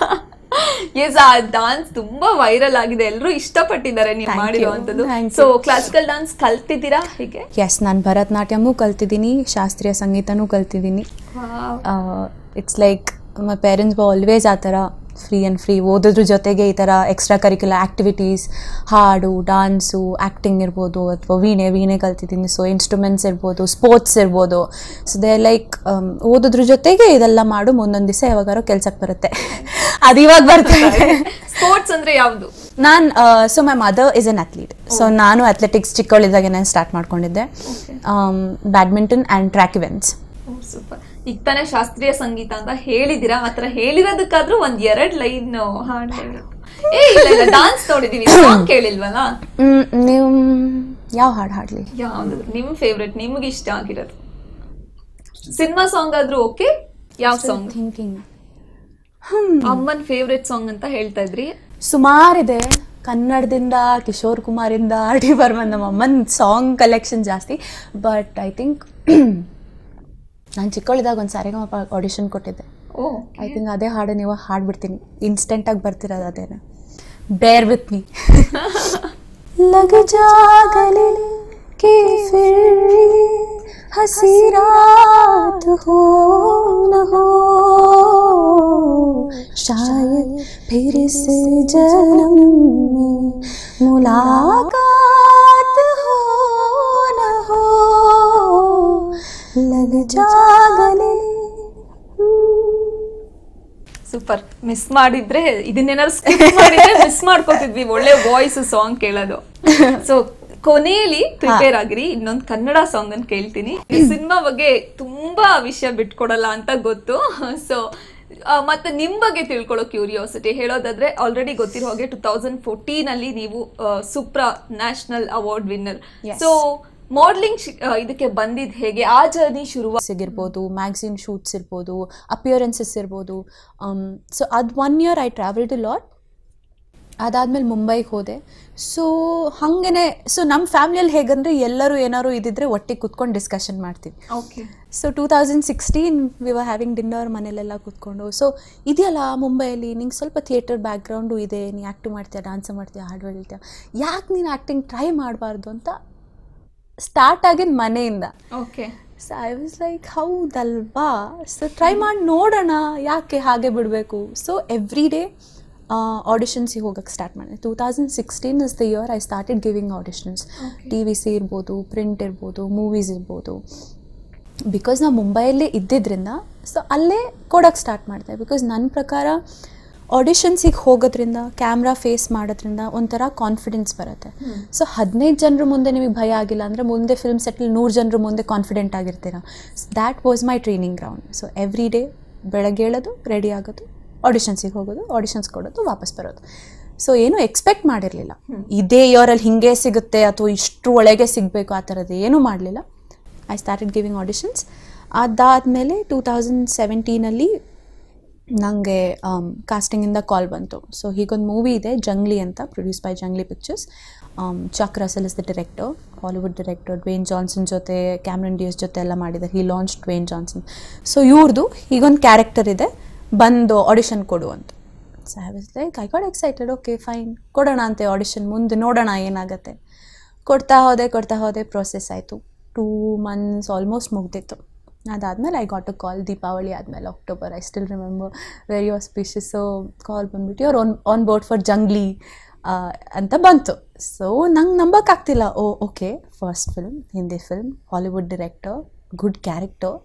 ಎಸ್ ಆ ಡಾನ್ಸ್ ತುಂಬಾ ವೈರಲ್ ಆಗಿದೆ ಎಲ್ಲರೂ ಇಷ್ಟಪಟ್ಟಿದ್ದಾರೆ ನೀವು Thank you. ಮಾಡಿರುವಂತದ್ದು Thank you. So classical dance ಕಲ್ತಿದ್ದೀರಾ ಹೀಗೆ ಎಸ್ ನಾನು ಭರತನಾಟ್ಯಮೂ ಕಲ್ತಿದ್ದೀನಿ ಶಾಸ್ತ್ರೀಯ ಸಂಗೀತನೂ ಕಲ್ತಿದ್ದೀನಿ it's like my parents always ಆ ಥರ ಫ್ರೀ ಆ್ಯಂಡ್ ಫ್ರೀ ಓದೋದ್ರ ಜೊತೆಗೆ ಈ ಥರ ಎಕ್ಸ್ಟ್ರಾ ಕರಿಕ್ಯುಲರ್ ಆ್ಯಕ್ಟಿವಿಟೀಸ್ ಹಾಡು ಡಾನ್ಸು ಆ್ಯಕ್ಟಿಂಗ್ ಇರ್ಬೋದು ಅಥವಾ ವೀಣೆ ವೀಣೆ ಕಲ್ತಿದ್ದೀನಿ ಸೊ ಇನ್ಸ್ಟ್ರೂಮೆಂಟ್ಸ್ ಇರ್ಬೋದು ಸ್ಪೋರ್ಟ್ಸ್ ಇರ್ಬೋದು ಸೊ ದೇ ಲೈಕ್ ಓದೋದ್ರ ಜೊತೆಗೆ ಇದೆಲ್ಲ ಮಾಡು ಮುಂದೊಂದು ದಿವಸ ಯಾವಾಗಾರೋ ಕೆಲ್ಸಕ್ಕೆ ಬರುತ್ತೆ ಅದು ಇವಾಗ ಬರ್ತಾರೆ ಸ್ಪೋರ್ಟ್ಸ್ ಅಂದ್ರೆ ಯಾವ್ದು ನಾನು so my mother is an athlete so ನಾನು ಅಥ್ಲೆಟಿಕ್ಸ್ ಚಿಕ್ಕವಳಿದ್ದಾಗೆ ನಾನು ಸ್ಟಾರ್ಟ್ ಮಾಡ್ಕೊಂಡಿದ್ದೆ badminton and track events super ಈಗ ತಾನೇ ಶಾಸ್ತ್ರೀಯ ಸಂಗೀತ ಅಂತ ಹೇಳಿದಿರಾ ಆತರ ಹೇಳಿರೋದಕ್ಕಾದ್ರೂ ಒಂದ್ ಎರಡ್ ಲೈನ್ ಹಾಡ್ ಹೇಳಿ ಏ ಇಲ್ಲ ಇಲ್ಲ ಡಾನ್ಸ್ ನೋಡಿದೀವಿ ಸಾಂಗ್ ಕೇಳಿಲ್ವಲ್ಲ ನೀವು ಯಾವ ಹಾಡು ಹಾಡಲಿ ಯಾವ್ದು ನಿಮ್ ಫೇವ್ರೆಟ್ ನಿಮ್ಗೆ ಇಷ್ಟ ಆಗಿರೋದು ಸಿನಿಮಾ ಸಾಂಗ್ ಆದ್ರೂ ಓಕೆ ಯಾವ ಸಾಂಗ್ ಥಿಂಕಿಂಗ್ ಅಮ್ಮನ್ ಫೇವ್ರೆಟ್ ಸಾಂಗ್ ಅಂತ ಹೇಳ್ತಾ ಇದ್ರಿ ಸುಮಾರಿದೆ ಕನ್ನಡದಿಂದ ಕಿಶೋರ್ ಕುಮಾರಿಂದ ಆರ್ ಡಿ ಬರ್ಮನ್ ನಮ್ಮ ಅಮ್ಮನ ಸಾಂಗ್ ಕಲೆಕ್ಷನ್ ಜಾಸ್ತಿ ಬಟ್ ಐ ಥಿಂಕ್ ನಾನು ಚಿಕ್ಕವಳಿದಾಗ ಒಂದು ಸಾರಿಗಮಪ ಆಡಿಷನ್ ಕೊಟ್ಟಿದ್ದೆ ಓ ಐ ಥಿಂಕ್ ಅದೇ ಹಾಡು ನೀವು ಹಾಡ್ಬಿಡ್ತೀನಿ ಇನ್ಸ್ಟೆಂಟಾಗಿ ಬರ್ತಿರೋದು ಅದೇನೆ ಬೇರ್ ವಿತ್ ಮೀ लग जा गले कि फिर हंसी रात हो न हो शायद फिर से जन्म में मुलाकात हो न हो लग जा गले ಸೂಪರ್ ಮಿಸ್ ಮಾಡಿದ್ರೆ ಇದನ್ನೇನಾದ್ರು ಸ್ಕಿಪ್ ಮಾಡಿದ್ರೆ ಮಿಸ್ ಮಾಡ್ಕೋತಿದ್ವಿ ಒಳ್ಳೆ ವಾಯ್ಸ್ ಸಾಂಗ್ ಕೇಳೋದು ಸೊ ಕೊನೆಯಲ್ಲಿ ಪ್ರಿಪೇರ್ ಆಗಿರಿ ಇನ್ನೊಂದು ಕನ್ನಡ ಸಾಂಗ್ ಅನ್ನು ಕೇಳ್ತೀನಿ ಸಿನಿಮಾ ಬಗ್ಗೆ ತುಂಬಾ ವಿಷಯ ಬಿಟ್ಕೊಡಲ್ಲ ಅಂತ ಗೊತ್ತು ಸೊ ಮತ್ತೆ ನಿಮ್ ಬಗ್ಗೆ ತಿಳ್ಕೊಳ್ಳೋ ಕ್ಯೂರಿಯಾಸಿಟಿ ಹೇಳೋದಾದ್ರೆ ಆಲ್ರೆಡಿ ಗೊತ್ತಿರೋ ಹಾಗೆ ಟೂ ತೌಸಂಡ್ ಫೋರ್ಟೀನ್ ಅಲ್ಲಿ ನೀವು supranational award winner Yes. So modelling ಇದಕ್ಕೆ ಬಂದಿದ್ ಹೇಗೆ ಆ ಜರ್ನಿ ಶುರು ಇರ್ಬೋದು ಮ್ಯಾಗ್ಝಿನ್ ಶೂಟ್ಸ್ ಇರ್ಬೋದು ಅಪಿಯರೆನ್ಸಸ್ ಇರ್ಬೋದು ಸೊ ಅದು one year I travel to lot ಅದಾದ್ಮೇಲೆ ಮುಂಬೈಗೆ ಹೋದೆ ಸೊ ಹಾಗೇನೆ ಸೊ ನಮ್ಮ ಫ್ಯಾಮಿಲಿಯಲ್ಲಿ ಹೇಗಂದ್ರೆ ಎಲ್ಲರೂ ಏನಾದ್ರು ಇದಿದ್ರೆ ಒಟ್ಟಿಗೆ ಕುತ್ಕೊಂಡು ಡಿಸ್ಕಷನ್ ಮಾಡ್ತೀವಿ okay so two thousand sixteen we were having dinner ಮನೇಲೆಲ್ಲ ಕೂತ್ಕೊಂಡು ಸೊ ಇದೆಯಲ್ಲ ಮುಂಬೈಯಲ್ಲಿ ನಿಂಗೆ ಸ್ವಲ್ಪ ಥಿಯೇಟರ್ ಬ್ಯಾಕ್ಗ್ರೌಂಡು ಇದೆ ನೀ ಆ್ಯಕ್ಟ್ ಮಾಡ್ತೀಯ ಡ್ಯಾನ್ಸ್ ಮಾಡ್ತೀಯ ಹಾಡು ಹೇಳ್ತೀಯ ಯಾಕೆ ನೀನು ಆ್ಯಕ್ಟಿಂಗ್ ಟ್ರೈ ಮಾಡಬಾರ್ದು ಅಂತ ಸ್ಟಾರ್ಟ್ ಆಗಿದ್ದು ಮನೆಯಿಂದ okay so I was like ಹೌದಲ್ವಾ ಸೊ ಟ್ರೈ ಮಾಡಿ ನೋಡೋಣ ಯಾಕೆ ಹಾಗೆ ಬಿಡಬೇಕು ಸೊ ಎವ್ರಿ ಡೇ ಆಡಿಷನ್ಸಿಗೆ ಹೋಗಕ್ಕೆ ಸ್ಟಾರ್ಟ್ ಮಾಡಿದೆ two thousand sixteen is the year I started giving auditions T V C ಇರ್ಬೋದು ಪ್ರಿಂಟ್ ಇರ್ಬೋದು ಮೂವೀಸ್ ಇರ್ಬೋದು ಬಿಕಾಸ್ ನಾವು ಮುಂಬೈಯಲ್ಲೇ ಇದ್ದಿದ್ದರಿಂದ ಸೊ ಅಲ್ಲೇ ಕೊಡೋಕ್ಕೆ ಸ್ಟಾರ್ಟ್ ಮಾಡಿದೆ ಬಿಕಾಸ್ ನನ್ನ ಪ್ರಕಾರ ಆಡಿಷನ್ಸಿಗೆ ಹೋಗೋದ್ರಿಂದ ಕ್ಯಾಮ್ರಾ ಫೇಸ್ ಮಾಡೋದ್ರಿಂದ ಒಂಥರ ಕಾನ್ಫಿಡೆನ್ಸ್ ಬರುತ್ತೆ ಸೊ ಹದಿನೈದು ಜನರ ಮುಂದೆ ನಿಮಗೆ ಭಯ ಆಗಿಲ್ಲ ಅಂದರೆ ಮುಂದೆ ಫಿಲ್ಮ್ ಸೆಟ್ಲ್ ನೂರು ಜನರ ಮುಂದೆ ಕಾನ್ಫಿಡೆಂಟ್ ಆಗಿರ್ತೀರ that was my training ground so every day ಬೆಳಗ್ಗೆ ಹೇಳೋದು ರೆಡಿ ಆಗೋದು ಆಡಿಷನ್ಸಿಗೆ ಹೋಗೋದು ಆಡಿಷನ್ಸ್ ಕೊಡೋದು ವಾಪಸ್ ಬರೋದು ಸೊ ಏನು ಎಕ್ಸ್ಪೆಕ್ಟ್ ಮಾಡಿರಲಿಲ್ಲ ಇದೇ ಇಯರಲ್ಲಿ ಹಿಂಗೆ ಸಿಗುತ್ತೆ ಅಥವಾ ಇಷ್ಟು ಒಳಗೆ ಸಿಗಬೇಕು ಆ ಥರದ್ದು ಏನೂ ಮಾಡಲಿಲ್ಲ ಐ ಸ್ಟಾರ್ಟೆಡ್ ಗಿವಿಂಗ್ ಆಡಿಷನ್ಸ್ ಅದಾದಮೇಲೆ ಟೂ ತೌಸಂಡ್ ಸೆವೆಂಟೀನಲ್ಲಿ ನನಗೆ ಕಾಸ್ಟಿಂಗಿಂದ ಕಾಲ್ ಬಂತು ಸೊ ಹೀಗೊಂದು ಮೂವಿ ಇದೆ ಜಂಗ್ಲಿ ಅಂತ produce by Junglee Pictures Chuck Russell is the director Hollywood director Dwayne Johnson ಜೊತೆ ಕ್ಯಾಮ್ರನ್ ಡಿಯಸ್ ಜೊತೆ ಎಲ್ಲ ಮಾಡಿದ್ದಾರೆ he launch Dwayne Johnson so ಇವ್ರದ್ದು ಹೀಗೊಂದು ಕ್ಯಾರೆಕ್ಟರ್ ಇದೆ ಬಂದು ಆಡಿಷನ್ ಕೊಡು ಅಂತ so I was like I got excited okay fine ಕೊಡೋಣ ಅಂತೆ ಆಡಿಷನ್ ಮುಂದೆ ನೋಡೋಣ ಏನಾಗುತ್ತೆ ಕೊಡ್ತಾ ಹೋದೆ ಕೊಡ್ತಾ ಹೋದೆ ಪ್ರೊಸೆಸ್ ಆಯಿತು ಟೂ ಮಂತ್ಸ್ ಆಲ್ಮೋಸ್ಟ್ ಮುಗ್ದಿತ್ತು ಅದಾದಮೇಲೆ I got a call Deepavali ಆದಮೇಲೆ October I still remember very auspicious so call ಬಂದ್ಬಿಟ್ಟು ಅವ್ರು on on board for Junglee ಅಂತ ಬಂತು ಸೊ ನಂಗೆ ನಂಬಕ್ಕಾಗ್ತಿಲ್ಲ oh okay first film Hindi film Hollywood director good character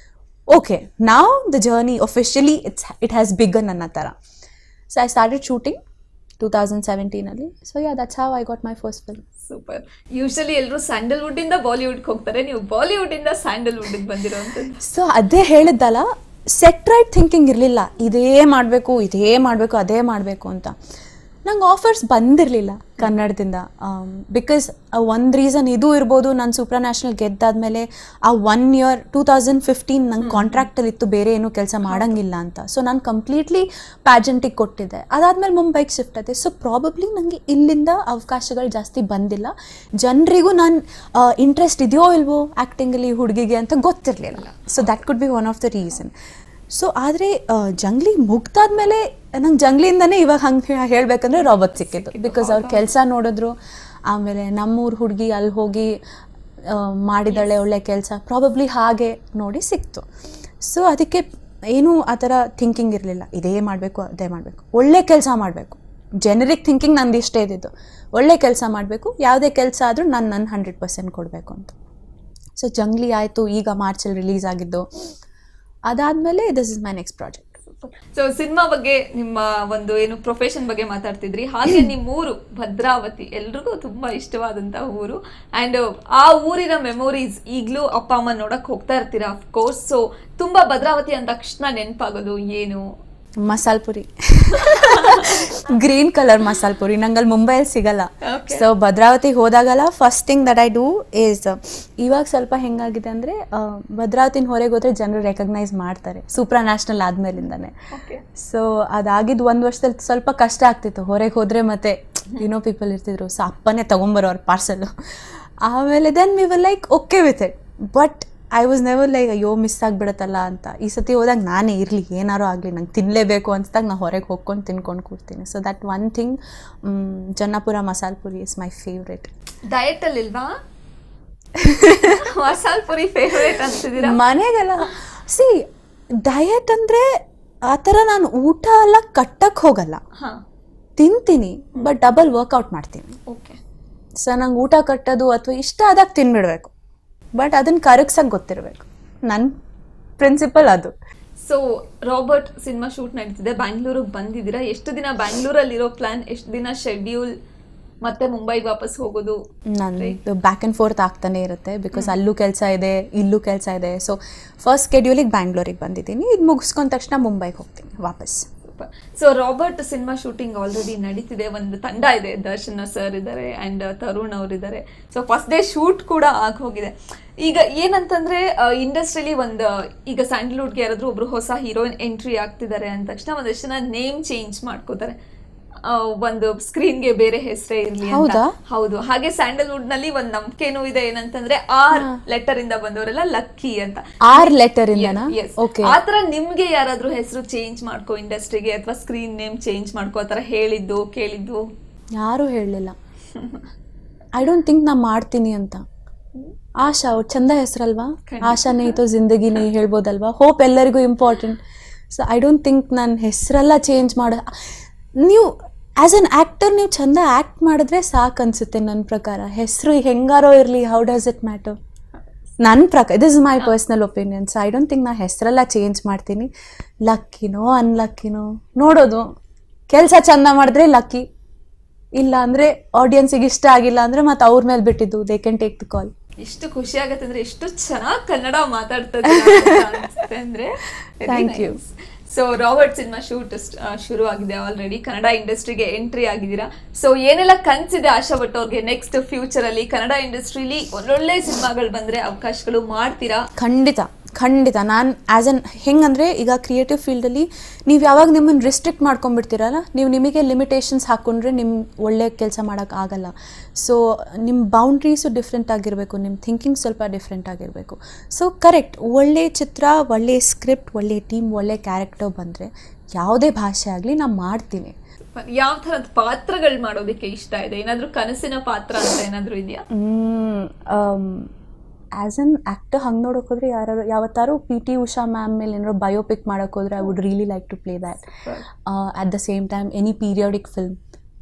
okay now the journey officially it's it has begun ಅನ್ನೋ ಥರ so I started shooting two thousand ಸೆವೆಂಟೀನಲ್ಲಿ so yeah that's how I got my first film super usually ಎಲ್ಲರೂ Sandalwood ಇಂದ ಬಾಲಿವುಡ್ ಹೋಗ್ತಾರೆ ನೀವು Bollywood ಇಂದ Sandalwood ಬಂದಿರೋಂಥದ್ದು so ಅದೇ ಹೇಳಿದ್ದಲ್ಲ ಸೆಟ್ ರೈಟ್ ಥಿಂಕಿಂಗ್ ಇರಲಿಲ್ಲ ಇದೇ ಮಾಡಬೇಕು ಇದೇ ಮಾಡಬೇಕು ಅದೇ ಮಾಡಬೇಕು ಅಂತ ನಂಗೆ ಆಫರ್ಸ್ ಬಂದಿರಲಿಲ್ಲ ಕನ್ನಡದಿಂದ ಬಿಕಾಸ್ ಒಂದು ರೀಸನ್ ಇದು ಇರ್ಬೋದು ನಾನು ಸೂಪ್ರಾ ನ್ಯಾಷನಲ್ ಗೆದ್ದಾದ್ಮೇಲೆ ಆ one year two thousand fifteen ನಂಗೆ ಕಾಂಟ್ರಾಕ್ಟಲ್ಲಿ ಇತ್ತು ಬೇರೆ ಏನೂ ಕೆಲಸ ಮಾಡೋಂಗಿಲ್ಲ ಅಂತ ಸೊ ನಾನು ಕಂಪ್ಲೀಟ್ಲಿ ಪ್ಯಾಜೆಂಟಿಗೆ ಕೊಟ್ಟಿದ್ದೆ ಅದಾದಮೇಲೆ ಮುಂಬೈಗೆ ಶಿಫ್ಟ್ ಆದೆ ಸೊ ಪ್ರಾಬಬ್ಲಿ ನನಗೆ ಇಲ್ಲಿಂದ ಅವಕಾಶಗಳು ಜಾಸ್ತಿ ಬಂದಿಲ್ಲ ಜನರಿಗೂ ನಾನು ಇಂಟ್ರೆಸ್ಟ್ ಇದೆಯೋ ಇಲ್ವೋ ಆ್ಯಕ್ಟಿಂಗಲ್ಲಿ ಹುಡುಗಿಗೆ ಅಂತ ಗೊತ್ತಿರಲಿಲ್ಲ so that could be one of the reason so ಆದರೆ ಜಂಗ್ಲಿ ಮುಗ್ದಾದ್ಮೇಲೆ ನಂಗೆ ಜಂಗ್ಲಿಯಿಂದನೇ ಇವಾಗ ಹಂಗೆ ಹೇಳಬೇಕಂದ್ರೆ ರಾಬರ್ಟ್ ಸಿಕ್ಕಿದ್ದು ಬಿಕಾಸ್ ಅವ್ರ ಕೆಲಸ ನೋಡಿದ್ರು ಆಮೇಲೆ ನಮ್ಮೂರು ಹುಡುಗಿ ಅಲ್ಲಿ ಹೋಗಿ ಆ, ಮಾಡಿದಾಳೆ ಒಳ್ಳೆ ಕೆಲಸ ಪ್ರಾಬಬ್ಲಿ ಹಾಗೆ ನೋಡಿ ಸಿಕ್ತು ಸೊ ಅದಕ್ಕೆ ಏನೂ ಆ ಥರ ಥಿಂಕಿಂಗ್ ಇರಲಿಲ್ಲ ಇದೇ ಮಾಡಬೇಕು ಅದೇ ಮಾಡಬೇಕು ಒಳ್ಳೆ ಕೆಲಸ ಮಾಡಬೇಕು ಜೆನರಿಕ್ ಥಿಂಕಿಂಗ್ ನಂದು ಇಷ್ಟೇ ಇದ್ದಿದ್ದು ಒಳ್ಳೆ ಕೆಲಸ ಮಾಡಬೇಕು ಯಾವುದೇ ಕೆಲಸ ಆದರೂ ನಾನು ನನ್ನ ಹಂಡ್ರೆಡ್ ಪರ್ಸೆಂಟ್ ಕೊಡಬೇಕು ಅಂತ ಸೊ ಜಂಗ್ಲಿ ಆಯಿತು ಈಗ ಮಾರ್ಚಲ್ಲಿ ರಿಲೀಸ್ ಆಗಿದ್ದು ಅದಾದಮೇಲೆ this is my next project so cinema ಬಗ್ಗೆ ನಿಮ್ಮ ಒಂದು ಏನು ಪ್ರೊಫೆಷನ್ ಬಗ್ಗೆ ಮಾತಾಡ್ತಿದ್ರಿ ಹಾಗೆ ನಿಮ್ಮ ಊರು ಭದ್ರಾವತಿ ಎಲ್ರಿಗೂ ತುಂಬಾ ಇಷ್ಟವಾದಂತ ಊರು ಅಂಡ್ ಆ ಊರಿನ ಮೆಮೊರೀಸ್ ಈಗಲೂ ಅಪ್ಪ ಅಮ್ಮ ನೋಡಕ್ ಹೋಗ್ತಾ ಇರ್ತೀರಾ ಅಫ್ ಕೋರ್ಸ್ ಸೊ ತುಂಬಾ ಭದ್ರಾವತಿ ಅಂದ ತಕ್ಷಣ ನೆನಪಾಗೋದು ಏನು ಮಸಾಲ್ ಪುರಿ ಗ್ರೀನ್ ಕಲರ್ ಮಸಾಲ್ ಪುರಿ ನಂಗಲ್ಲಿ ಮುಂಬೈಯಲ್ಲಿ ಸಿಗಲ್ಲ Okay. ಸೊ ಭದ್ರಾವತಿಗೆ ಹೋದಾಗಲ್ಲ first thing that I do is ಇವಾಗ ಸ್ವಲ್ಪ ಹೆಂಗಾಗಿದೆ ಅಂದರೆ ಭದ್ರಾವತಿನ ಹೊರಗೆ ಹೋದ್ರೆ ಜನರು ರೆಕಗ್ನೈಸ್ ಮಾಡ್ತಾರೆ ಸೂಪ್ರಾ ನ್ಯಾಷನಲ್ ಆದ್ಮೇಲಿಂದಾನೆ ಓಕೆ ಸೊ ಅದಾಗಿದ್ದು ಒಂದು ವರ್ಷದಲ್ಲಿ ಸ್ವಲ್ಪ ಕಷ್ಟ ಆಗ್ತಿತ್ತು ಹೊರಗೆ ಹೋದರೆ ಮತ್ತೆ ಯುನೋ ಪೀಪಲ್ ಇರ್ತಿದ್ರು ಸೊ ಅಪ್ಪನೇ ತೊಗೊಂಬರೋರು ಪಾರ್ಸಲು ಆಮೇಲೆ then we were like okay with it but I was never like ಅಯ್ಯೋ ಮಿಸ್ ಆಗಿಬಿಡುತ್ತಲ್ಲ ಅಂತ ಈ ಸತಿ ಹೋದಾಗ ನಾನೇ ಇರಲಿ ಏನಾರು ಆಗಲಿ ನಂಗೆ ತಿನ್ನಲೇಬೇಕು ಅನ್ಸ್ದಾಗ ನಾನು ಹೊರಗೆ ಹೋಗ್ಕೊಂಡು ತಿನ್ಕೊಂಡು ಕೂರ್ತೀನಿ so that one thing Jannapura masala puri is my favourite diet ಅಲ್ಲಿ ಇಲ್ವಾ ಮಸಾಲ್ ಪುರಿ ಫೇವರೇಟ್ ಅಂತಿದ್ದೀರಾ ಮನೆಗೆಲ್ಲ ಸಿ ಡಯಟ್ ಅಂದರೆ ಆ ಥರ ನಾನು ಊಟ ಎಲ್ಲ ಕಟ್ಟಕ್ಕೆ ಹೋಗಲ್ಲ ಹಾ ತಿಂತೀನಿ ಬಟ್ ಡಬಲ್ ವರ್ಕೌಟ್ ಮಾಡ್ತೀನಿ ಓಕೆ ಸೊ ನಂಗೆ ಊಟ ಕಟ್ಟೋದು ಅಥವಾ ಇಷ್ಟ ಆದಾಗ ತಿನ್ಬಿಡ್ಬೇಕು ಬಟ್ ಅದನ್ನು ಕರಗ್ಸಕ್ಕೆ ಗೊತ್ತಿರಬೇಕು ನನ್ನ ಪ್ರಿನ್ಸಿಪಲ್ ಅದು ಸೊ ರಾಬರ್ಟ್ ಸಿನಿಮಾ ಶೂಟ್ ನಡೀತಿದೆ ಬ್ಯಾಂಗ್ಳೂರಿಗೆ ಬಂದಿದ್ದೀರಾ ಎಷ್ಟು ದಿನ ಬ್ಯಾಂಗ್ಳೂರಲ್ಲಿ ಇರೋ ಪ್ಲಾನ್ ಎಷ್ಟು ದಿನ ಶೆಡ್ಯೂಲ್ ಮತ್ತೆ ಮುಂಬೈಗೆ ವಾಪಸ್ ಹೋಗೋದು ನಂದು ಬ್ಯಾಕ್ ಆ್ಯಂಡ್ ಫೋರ್ತ್ ಆಗ್ತಾನೆ ಇರುತ್ತೆ ಬಿಕಾಸ್ ಅಲ್ಲೂ ಕೆಲಸ ಇದೆ ಇಲ್ಲೂ ಕೆಲಸ ಇದೆ ಸೊ ಫಸ್ಟ್ ಸ್ಕೆಡ್ಯೂಲಿಗೆ ಬ್ಯಾಂಗ್ಳೂರಿಗೆ ಬಂದಿದ್ದೀನಿ ಇದು ಮುಗಿಸ್ಕೊಂಡ ತಕ್ಷಣ ಮುಂಬೈಗೆ ಹೋಗ್ತೀನಿ ವಾಪಸ್ so Robert cinema shooting already ನಡೀತಿದೆ ಒಂದು ತಂಡ ಇದೆ ದರ್ಶನ್ ಸರ್ ಇದ್ದಾರೆ ಅಂಡ್ ತರುಣ್ ಅವರಿದ್ದಾರೆ ಸೊ ಫಸ್ಟ್ ಡೇ ಶೂಟ್ ಕೂಡ ಆಗಿ ಹೋಗಿದೆ ಈಗ ಏನಂತಂದ್ರೆ ಇಂಡಸ್ಟ್ರಿಲಿ ಒಂದು ಈಗ ಸ್ಯಾಂಡಲ್ವುಡ್ಗೆ ಯಾರಾದ್ರೂ ಒಬ್ರು ಹೊಸ ಹೀರೋಯಿನ್ ಎಂಟ್ರಿ ಆಗ್ತಿದ್ದಾರೆ ಅಂದ ತಕ್ಷಣ ಒಂದಷ್ಟು ಜನ ನೇಮ್ ಚೇಂಜ್ ಮಾಡ್ಕೋತಾರೆ ಆ, ಒಂದು ಸ್ಕ್ರೀನ್ಗೆ ಬೇರೆ ಹೆಸರೇ ಇರ್ಲಿ ಅಂತ ಹೌದಾ? ಹೌದು ಹಾಗೆ ಸ್ಯಾಂಡಲ್ವುಡ್ ನಲ್ಲಿ ಒಂದ್ ನಂಬಿಕೆನೂ ಇದೆ ಏನಂತಂದ್ರೆ ಆರ್ ಲೆಟರ್ ಇಂದ ಬಂದವರೆಲ್ಲ ಲಕ್ಕಿ ಅಂತ ಆರ್ ಲೆಟರ್ ಇಂದನಾ Yes. ಓಕೆ ಆತರ ನಿಮ್ಗೆ ಯಾರಾದ್ರೂ ಹೆಸರು ಚೇಂಜ್ ಮಾಡ್ಕೋ ಇಂಡಸ್ಟ್ರಿಗೆ ಅಥವಾ ಸ್ಕ್ರೀನ್ ನೇಮ್ ಚೇಂಜ್ ಮಾಡ್ಕೋ ಆತರ ಹೇಳಿದ್ದು ಕೇಳಿದ್ದು ಯಾರೂ ಹೇಳಲಿಲ್ಲ ಐ ಡೋಂಟ್ ಥಿಂಕ್ ನಾ ಮಾಡ್ತೀನಿ ಅಂತ ಆಶಾ ಅವ್ರು ಚಂದ ಹೆಸರಲ್ವಾ ಆಶಾನೇ ಇತ್ತು ಜಿಂದಗಿನೇ ಹೇಳ್ಬೋದಲ್ವಾ ಹೋಪ್ ಎಲ್ಲರಿಗೂ important so I don't think ನನ್ನ ಹೆಸರೆಲ್ಲ ಚೇಂಜ್ ಮಾಡ ನೀವು ಆ್ಯಸ್ ಅನ್ ಆ್ಯಕ್ಟರ್ ನೀವು ಚಂದ ಆ್ಯಕ್ಟ್ ಮಾಡಿದ್ರೆ ಸಾಕು ಅನ್ಸುತ್ತೆ ನನ್ನ ಪ್ರಕಾರ ಹೆಸರು ಹೆಂಗಾರೋ ಇರಲಿ ಹೌ ಡಸ್ ಇಟ್ ಮ್ಯಾಟರ್ ನನ್ನ ಪ್ರಕಾರ this is my personal opinions I don't think ನಾ ಹೆಸರೆಲ್ಲ ಚೇಂಜ್ ಮಾಡ್ತೀನಿ ಲಕ್ಕಿನೋ ಅನ್ಲಕ್ಕಿನೋ ನೋಡೋದು ಕೆಲಸ ಚಂದ ಮಾಡಿದ್ರೆ ಲಕ್ಕಿ ಇಲ್ಲ ಅಂದರೆ ಆಡಿಯನ್ಸಿಗೆ ಇಷ್ಟ ಆಗಿಲ್ಲ ಅಂದರೆ ಮತ್ತೆ ಅವ್ರ ಮೇಲೆ ಬಿಟ್ಟಿದ್ದು they can take the call ಎಷ್ಟು ಖುಷಿ ಆಗತ್ತೆ ಅಂದ್ರೆ ಎಷ್ಟು ಚೆನ್ನಾಗಿ ಕನ್ನಡ ಮಾತಾಡ್ತಾ ಇದ್ದೀರಾ ಅಂತ ಅನ್ಸುತ್ತೆ ಅಂದ್ರೆ Thank you. So Robert cinema shoot ಶುರು ಆಗಿದೆ ಆಲ್ರೆಡಿ ಕನ್ನಡ ಇಂಡಸ್ಟ್ರಿಗೆ ಎಂಟ್ರಿ ಆಗಿದ್ದೀರಾ ಸೊ ಏನೆಲ್ಲ ಕನ್ಸಿದೆ ಆಶಾ ಭಟ್ ಅವ್ರಿಗೆ ನೆಕ್ಸ್ಟ್ ಫ್ಯೂಚರ್ ಅಲ್ಲಿ ಕನ್ನಡ ಇಂಡಸ್ಟ್ರಿಲಿ ಒಳ್ಳೊಳ್ಳೆ ಸಿನಿಮಾಗಳು ಬಂದ್ರೆ ಅವಕಾಶಗಳು ಮಾಡ್ತೀರಾ ಖಂಡಿತ ಖಂಡಿತ ನಾನು ಆ್ಯಸ್ ಅನ್ ಹೆಂಗಂದರೆ ಈಗ ಕ್ರಿಯೇಟಿವ್ ಫೀಲ್ಡಲ್ಲಿ ನೀವು ಯಾವಾಗ ನಿಮ್ಮನ್ನು ರಿಸ್ಟ್ರಿಕ್ಟ್ ಮಾಡ್ಕೊಂಡ್ಬಿಡ್ತೀರಲ್ಲ ನೀವು ನಿಮಗೆ ಲಿಮಿಟೇಷನ್ಸ್ ಹಾಕ್ಕೊಂಡ್ರೆ ನಿಮ್ಮ ಒಳ್ಳೆ ಕೆಲಸ ಮಾಡೋಕ್ಕೆ ಆಗಲ್ಲ ಸೊ ನಿಮ್ಮ ಬೌಂಡ್ರೀಸು ಡಿಫ್ರೆಂಟ್ ಆಗಿರಬೇಕು ನಿಮ್ಮ ಥಿಂಕಿಂಗ್ ಸ್ವಲ್ಪ ಡಿಫ್ರೆಂಟ್ ಆಗಿರಬೇಕು ಸೊ ಕರೆಕ್ಟ್ ಒಳ್ಳೆ ಚಿತ್ರ ಒಳ್ಳೆ ಸ್ಕ್ರಿಪ್ಟ್ ಒಳ್ಳೆ ಟೀಮ್ ಒಳ್ಳೆ ಕ್ಯಾರೆಕ್ಟರ್ ಬಂದರೆ ಯಾವುದೇ ಭಾಷೆ ಆಗಲಿ ನಾನು ಮಾಡ್ತೀನಿ ಯಾವ ತರದ ಪಾತ್ರಗಳು ಮಾಡೋದಕ್ಕೆ ಇಷ್ಟ ಇದೆ ಏನಾದ್ರೂ ಕನಸಿನ ಪಾತ್ರ ಅಂತ ಏನಾದ್ರೂ ಇದೆಯಾ ಆ್ಯಸ್ ಅನ್ ಆ್ಯಕ್ಟರ್ ಹಂಗೆ ನೋಡೋಕೆ ಹೋದ್ರೆ ಯಾರು ಯಾವತ್ತಾರು ಪಿ ಟಿ ಉಷಾ ಮ್ಯಾಮ್ ಮೇಲೆ ಏನಾದ್ರು ಬಯೋಪಿಕ್ ಮಾಡೋಕೆ ಹೋದ್ರೆ I would really like to play that at the same time any periodic film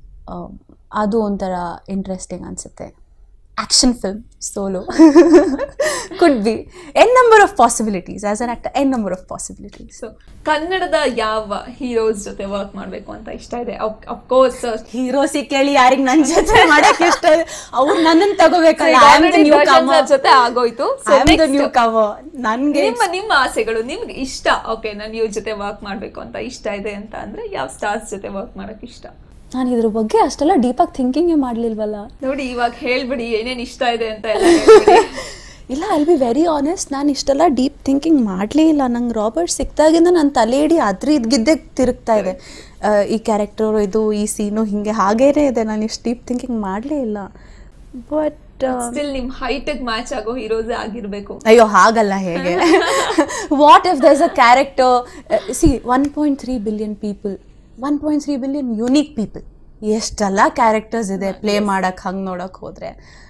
ಅದು ಒಂಥರ ಇಂಟ್ರೆಸ್ಟಿಂಗ್ ಅನಿಸುತ್ತೆ action film solo could be n number of possibilities as an actor n number of possibilities so ಕನ್ನಡದ ಯಾವ heroes ಜೊತೆ work ಮಾಡ್ಬೇಕು ಅಂತ ಇಷ್ಟ ಇದೆ ಅಫ್ಕೋರ್ಸ್ ಹೀರೋಸಿ ಕೇಳಿ ಯಾರಿಗೆ ನನ್ನ ಜೊತೆ ಮಾಡಕ್ಕೆ ಇಷ್ಟ ಅವ್ರು ನನ್ನನ್ನು ತಗೋಬೇಕಲ್ಲ I am the newcomer ಜೊತೆ ಆಗೋಯ್ತು So I am the next, newcomer ನನಗೆ ನಿಮ್ಮ ನಿಮ್ಮ ಆಸೆಗಳು ನಿಮ್ಗೆ ಇಷ್ಟ ಓಕೆ ನಾನು ಇವ್ರ ಜೊತೆ ವರ್ಕ್ ಮಾಡ್ಬೇಕು ಅಂತ ಇಷ್ಟ ಇದೆ ಅಂತ ಅಂದ್ರೆ ಯಾವ ಸ್ಟಾರ್ಸ್ ಜೊತೆ ವರ್ಕ್ ಮಾಡಕ್ ಇಷ್ಟ ನಾನು ಇದ್ರ ಬಗ್ಗೆ ಅಷ್ಟೆಲ್ಲ ಡೀಪಾಗಿ ಥಿಂಕಿಂಗೇ ಮಾಡಲಿಲ್ವಲ್ಲ ನೋಡಿ ಇವಾಗ ಹೇಳ್ಬಿಡಿ ಏನೇನ್ ಇಷ್ಟ ಇದೆ ಅಂತ ಎಲ್ಲ ಹೇಳ್ಬಿಡಿ. ಇಲ್ಲ ಐಲ್ ಬಿ ವೆರಿ ಆನೆಸ್ಟ್ ನಾನು ಇಷ್ಟೆಲ್ಲ ಡೀಪ್ ಥಿಂಕಿಂಗ್ ಮಾಡಲೇ ಇಲ್ಲ ನಂಗೆ ರಾಬರ್ಟ್ ಸಿಕ್ತಾಗಿಂದ ನನ್ನ ತಲೆ ಇಡೀ ಅದ್ರ ಇದ್ಗಿದ್ದೆ ತಿರುಗ್ತಾ ಇದೆ ಆ, ಈ ಕ್ಯಾರೆಕ್ಟರು ಇದು ಈ ಸೀನು ಹಿಂಗೆ ಹಾಗೇನೇ ಇದೆ ನಾನು ಇಷ್ಟು ಡೀಪ್ ಥಿಂಕಿಂಗ್ ಮಾಡಲೇ ಇಲ್ಲ ಬಟ್ ಸ್ಟಿಲ್ ನಿಮ್ ಹೈಟ್ ಮ್ಯಾಚ್ ಆಗೋ ಹೀರೋಸ್ ಆಗಿರ್ಬೇಕು ಅಯ್ಯೋ ಹಾಗಲ್ಲ ಹೇಗೆ what if there's a character see one point three billion people one point three billion unique people ಎಷ್ಟೆಲ್ಲ ಕ್ಯಾರೆಕ್ಟರ್ಸ್ ಇದೆ ಪ್ಲೇ ಮಾಡಕ್ಕೆ ಹಂಗೆ ನೋಡೋಕೆ ಹೋದರೆ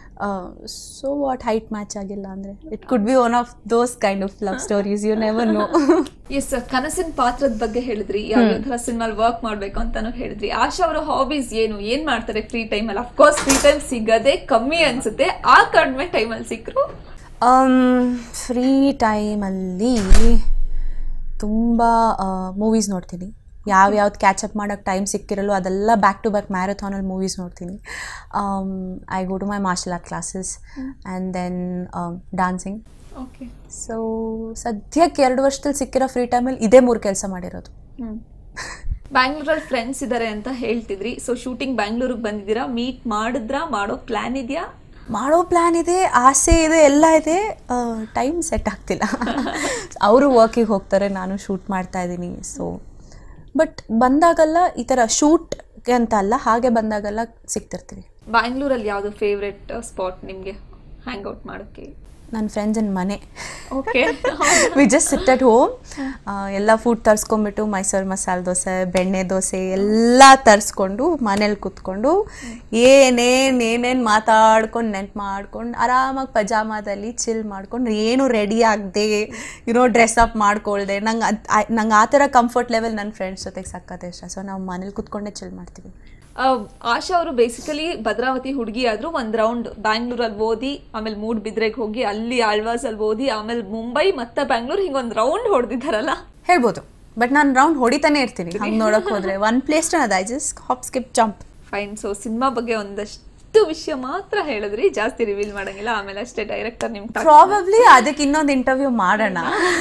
ಸೊ ವಾಟ್ ಹೈಟ್ ಮ್ಯಾಚ್ ಆಗಿಲ್ಲ ಅಂದರೆ it could be one of those kind of love stories you never know yes ಕನಸಿನ ಪಾತ್ರದ ಬಗ್ಗೆ ಹೇಳಿದ್ರಿ ಯಾವ ತರ ಸಿನಿಮಾಲ್ ವರ್ಕ್ ಮಾಡ್ಬೇಕು ಅಂತಾನು ಹೇಳಿದ್ರಿ ಆಶಾ ಅವರ ಹಾಬೀಸ್ ಏನು ಏನ್ ಮಾಡ್ತಾರೆ ಫ್ರೀ ಟೈಮ್ ಅಲ್ಲಿ ಅಫ್ಕೋರ್ಸ್ ಫ್ರೀ ಟೈಮ್ ಸಿಗದೆ ಕಮ್ಮಿ ಅನ್ಸುತ್ತೆ ಆ ಕಡಿಮೆ ಟೈಮಲ್ಲಿ ಸಿಕ್ಕರು ಫ್ರೀ ಟೈಮಲ್ಲಿ ತುಂಬ ಮೂವೀಸ್ ನೋಡ್ತೀನಿ ಯಾವ್ಯಾವ್ದು ಕ್ಯಾಚಪ್ ಮಾಡೋಕ್ಕೆ ಟೈಮ್ ಸಿಕ್ಕಿರಲ್ಲೋ ಅದೆಲ್ಲ ಬ್ಯಾಕ್ ಟು ಬ್ಯಾಕ್ ಮ್ಯಾರಥಾನಲ್ಲಿ ಮೂವೀಸ್ ನೋಡ್ತೀನಿ I go to my martial art classes and then dancing okay so ಸದ್ಯಕ್ಕೆ ಎರಡು ವರ್ಷದಲ್ಲಿ ಸಿಕ್ಕಿರೋ ಫ್ರೀ ಟೈಮಲ್ಲಿ ಇದೇ ಮೂರು ಕೆಲಸ ಮಾಡಿರೋದು ಬ್ಯಾಂಗ್ಳೂರಲ್ಲಿ ಫ್ರೆಂಡ್ಸ್ ಇದಾರೆ ಅಂತ ಹೇಳ್ತಿದ್ರಿ ಸೊ ಶೂಟಿಂಗ್ ಬ್ಯಾಂಗ್ಳೂರಿಗೆ ಬಂದಿದ್ದೀರಾ ಮೀಟ್ ಮಾಡಿದ್ರಾ ಮಾಡೋ ಪ್ಲಾನ್ ಇದೆಯಾ ಮಾಡೋ ಪ್ಲ್ಯಾನ್ ಇದೆ ಆಸೆ ಇದೆ ಎಲ್ಲ ಇದೆ ಟೈಮ್ ಸೆಟ್ ಆಗ್ತಿಲ್ಲ ಅವರು ವರ್ಕಿಗೆ ಹೋಗ್ತಾರೆ ನಾನು ಶೂಟ್ ಮಾಡ್ತಾ ಇದ್ದೀನಿ ಸೊ ಬಟ್ ಬಂದಾಗೆಲ್ಲ ಈ ಥರ ಶೂಟ್ಗೆ ಅಂತ ಅಲ್ಲ ಹಾಗೆ ಬಂದಾಗೆಲ್ಲ ಸಿಗ್ತಿರ್ತೀವಿ ಬ್ಯಾಂಗ್ಳೂರಲ್ಲಿ ಯಾವ್ದು ಫೇವ್ರೆಟ್ ಸ್ಪಾಟ್ ನಿಮ್ಗೆ ಹ್ಯಾಂಗ್ ಔಟ್ ಮಾಡೋಕ್ಕೆ ನನ್ನ ಫ್ರೆಂಡ್ಸಿನ ಮನೆ okay we just sit at home ಎಲ್ಲ ಫುಡ್ ತರಿಸ್ಕೊಂಬಿಟ್ಟು ಮೈಸೂರು ಮಸಾಲೆ ದೋಸೆ ಬೆಣ್ಣೆ ದೋಸೆ ಎಲ್ಲ ತರಿಸ್ಕೊಂಡು ಮನೇಲಿ ಕೂತ್ಕೊಂಡು ಏನೇನು ಏನೇನು ಮಾತಾಡ್ಕೊಂಡು ನೆನ್ಪು ಮಾಡ್ಕೊಂಡು ಆರಾಮಾಗಿ ಪಜಾಮಾದಲ್ಲಿ ಚಿಲ್ ಮಾಡ್ಕೊಂಡು ಏನು ರೆಡಿ ಆಗದೆ ಯುನೋ ಡ್ರೆಸ್ ಅಪ್ ಮಾಡ್ಕೊಳ್ದೆ ನಂಗೆ ಅದು ನಂಗೆ ಆ ಥರ ಕಂಫರ್ಟ್ ಲೆವೆಲ್ ನನ್ನ ಫ್ರೆಂಡ್ಸ್ ಜೊತೆಗೆ ಸಕ್ಕತ್ತೆ ಇಷ್ಟ ಸೊ ನಾವು ಮನೇಲಿ ಕೂತ್ಕೊಂಡೇ ಚಿಲ್ ಮಾಡ್ತೀವಿ ಆಶಾ ಅವರು ಬೇಸಿಕಲಿ ಭದ್ರಾವತಿ ಹುಡುಗಿ ಆದ್ರೂ ಒಂದ್ ರೌಂಡ್ ಬ್ಯಾಂಗ್ಳೂರಲ್ಲಿ ಓದಿ ಆಮೇಲೆ ಮೂಡ್ ಬಿದ್ರೆಗೆ ಹೋಗಿ ಅಲ್ಲಿ ಆಳ್ವಾಸ್ ಅಲ್ಲಿ ಓದಿ ಆಮೇಲೆ ಮುಂಬೈ ಮತ್ತೆ ಬ್ಯಾಂಗ್ಳೂರ್ ಹಿಂಗೊಂದ್ ರೌಂಡ್ ಹೊಡೆದಿದ್ದಾರಲ್ಲ ಹೇಳ್ಬೋದು ಬಟ್ ನಾನು ರೌಂಡ್ ಹೊಡಿತಾನೆ ಇರ್ತೀನಿ ಹಂಗೆ ನೋಡೋಕೆ ಹೋದರೆ ಒನ್ ಪ್ಲೇಸ್ ಟು ಅದು I just hop skip jump fine so cinema ಬಗ್ಗೆ ಒಂದಷ್ಟು ವಿಷಯ ಮಾತ್ರ ಹೇಳಿದ್ರಿ ಜಾಸ್ತಿ ರಿವೀಲ್ ಮಾಡಂಗಿಲ್ಲ ಆಮೇಲೆ ಅಷ್ಟೇ ಡೈರೆಕ್ಟರ್ ನಿಮ್ ಪ್ರಾಬಬ್ಲಿ ಅದಕ್ಕೆ ಇನ್ನೊಂದು ಇಂಟರ್ವ್ಯೂ ಮಾಡೋಣ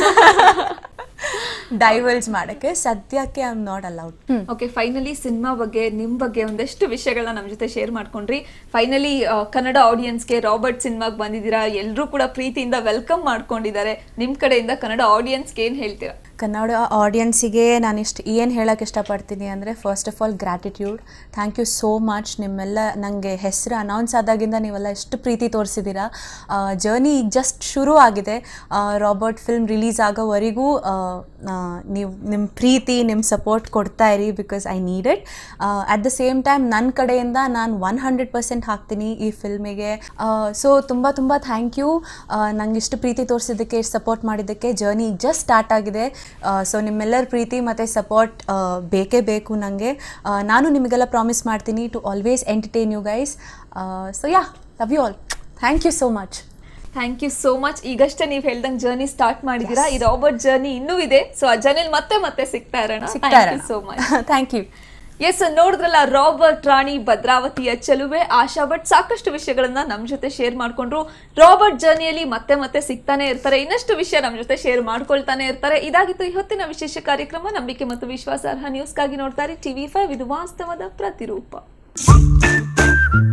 ಡೈವರ್ಸ್ ಮಾಡಕ್ಕೆ ಸದ್ಯಕ್ಕೆ I am not allowed okay finally cinema ಬಗ್ಗೆ ನಿಮ್ ಬಗ್ಗೆ ಒಂದಷ್ಟು ವಿಷಯಗಳನ್ನ ನಮ್ಮ ಜೊತೆ ಶೇರ್ ಮಾಡ್ಕೊಂಡ್ರಿ ಫೈನಲಿ ಕನ್ನಡ ಆಡಿಯನ್ಸ್ಗೆ ರಾಬರ್ಟ್ ಸಿನಿಮಾಗೆ ಬಂದಿದ್ದೀರಾ ಎಲ್ಲರೂ ಕೂಡ ಪ್ರೀತಿಯಿಂದ ವೆಲ್ಕಮ್ ಮಾಡ್ಕೊಂಡಿದ್ದಾರೆ ನಿಮ್ ಕಡೆಯಿಂದ ಕನ್ನಡ ಆಡಿಯನ್ಸ್ಗೆ ಏನ್ ಹೇಳ್ತೀರಾ ಕನ್ನಡ ಆಡಿಯನ್ಸಿಗೆ ನಾನು ಇಷ್ಟು ಏನು ಹೇಳೋಕ್ಕೆ ಇಷ್ಟಪಡ್ತೀನಿ ಅಂದರೆ first of all gratitude thank you so much ನಿಮ್ಮೆಲ್ಲ ನನಗೆ ಹೆಸರು ಅನೌನ್ಸ್ ಆದಾಗಿಂದ ನೀವೆಲ್ಲ ಎಷ್ಟು ಪ್ರೀತಿ ತೋರಿಸಿದ್ದೀರಾ ಜರ್ನಿ ಈಗ ಜಸ್ಟ್ ಶುರು ಆಗಿದೆ ರಾಬರ್ಟ್ ಫಿಲ್ಮ್ ರಿಲೀಸ್ ಆಗೋವರೆಗೂ ನೀವು ನಿಮ್ಮ ಪ್ರೀತಿ ನಿಮ್ಮ ಸಪೋರ್ಟ್ ಕೊಡ್ತಾ ಇರಿ because I need it at the same time ನನ್ನ ಕಡೆಯಿಂದ ನಾನು ಒನ್ ಹಂಡ್ರೆಡ್ ಪರ್ಸೆಂಟ್ ಹಾಕ್ತೀನಿ ಈ ಫಿಲ್ಮಿಗೆ ಸೊ ತುಂಬ ತುಂಬ ಥ್ಯಾಂಕ್ ಯು ನಂಗೆ ಇಷ್ಟು ಪ್ರೀತಿ ತೋರಿಸಿದ್ದಕ್ಕೆ ಇಷ್ಟು ಸಪೋರ್ಟ್ ಮಾಡಿದ್ದಕ್ಕೆ ಜರ್ನಿ ಈಗ ಜಸ್ಟ್ ಸ್ಟಾರ್ಟ್ ಆಗಿದೆ ಸೊ ನಿಮ್ಮೆಲ್ಲರ ಪ್ರೀತಿ ಮತ್ತು ಸಪೋರ್ಟ್ ಬೇಕೇ ಬೇಕು ನನಗೆ ನಾನು ನಿಮಗೆಲ್ಲ ಪ್ರಾಮಿಸ್ ಮಾಡ್ತೀನಿ to always entertain you guys so yeah love you all thank you so much thank you so much ಈಗಷ್ಟೇ ನೀವು ಹೇಳ್ದಂಗೆ ಜರ್ನಿ ಸ್ಟಾರ್ಟ್ ಮಾಡಿದ್ದೀರಾ ಈ ರಾಬರ್ಟ್ ಜರ್ನಿ ಇನ್ನೂ ಇದೆ ಸೊ ಆ ಜರ್ನಿಲಿ ಮತ್ತೆ ಮತ್ತೆ ಸಿಗ್ತಾ ಇರೋಣ ಸಿಗ್ತಾ so much thank you yes ನೋಡಿದ್ರಲ್ಲ ರಾಬರ್ಟ್ ರಾಣಿ ಭದ್ರಾವತಿಯ ಚೆಲುವೆ ಆಶಾ ಭಟ್ ಸಾಕಷ್ಟು ವಿಷಯಗಳನ್ನ ನಮ್ ಜೊತೆ ಶೇರ್ ಮಾಡ್ಕೊಂಡ್ರು ರಾಬರ್ಟ್ ಜರ್ನಿಯಲ್ಲಿ ಮತ್ತೆ ಮತ್ತೆ ಸಿಗ್ತಾನೆ ಇರ್ತಾರೆ ಇನ್ನಷ್ಟು ವಿಷಯ ನಮ್ ಜೊತೆ ಶೇರ್ ಮಾಡ್ಕೊಳ್ತಾನೆ ಇರ್ತಾರೆ ಇದಾಗಿತ್ತು ಇವತ್ತಿನ ವಿಶೇಷ ಕಾರ್ಯಕ್ರಮ ನಂಬಿಕೆ ಮತ್ತು ವಿಶ್ವಾಸಾರ್ಹ ನ್ಯೂಸ್ಗಾಗಿ ನೋಡ್ತಾರೆ ಟಿವಿ ಫೈವ್ ಇದು ವಾಸ್ತವದ ಪ್ರತಿರೂಪ